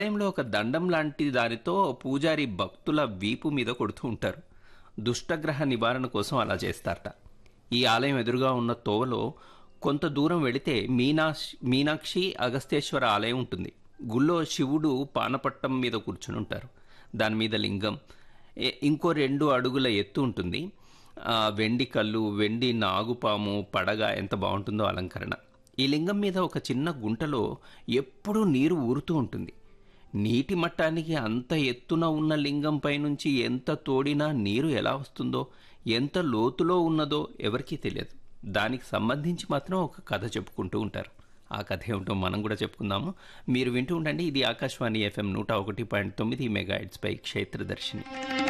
ఆలయంలో ఒక దండం లాంటి దానితో పూజారి భక్తుల వీపు మీద కొడుతూ ఉంటారు దుష్టగ్రహ నివారణ కోసం అలా చేస్తారట ఈ ఆలయం ఎదురుగా ఉన్న తోవలో కొంత దూరం వెళితే మీనాక్షి మీనాక్షి అగస్తేశ్వర ఆలయం ఉంటుంది గుళ్ళో శివుడు పానపట్టం మీద కూర్చుని ఉంటారు దాని మీద లింగం ఏ- ఇంకో రెండు అడుగుల ఎత్తు ఉంటుంది ఆ, వెండి కళ్ళు వెండి నాగుపాము పడగ ఎంత బాగుంటుందో అలంకరణ ఈ లింగం మీద ఒక చిన్న గుంటలో ఎప్పుడూ నీరు ఊరుతూ ఉంటుంది నీటి మట్టానికి అంత ఎత్తున ఉన్న లింగం పైనుంచి ఎంత తోడినా నీరు ఎలా వస్తుందో ఎంత లోతులో ఉన్నదో ఎవరికీ తెలియదు దానికి సంబంధించి మాత్రం ఒక కథ చెప్పుకుంటూ ఉంటారు ఆ కథ ఏమిటో మనం కూడా చెప్పుకుందాము మీరు వింటూ ఉండండి ఇది ఆకాశవాణి ఎఫ్ఎం నూట ఒకటి పాయింట్ తొమ్మిది మెగా పై క్షేత్రదర్శిని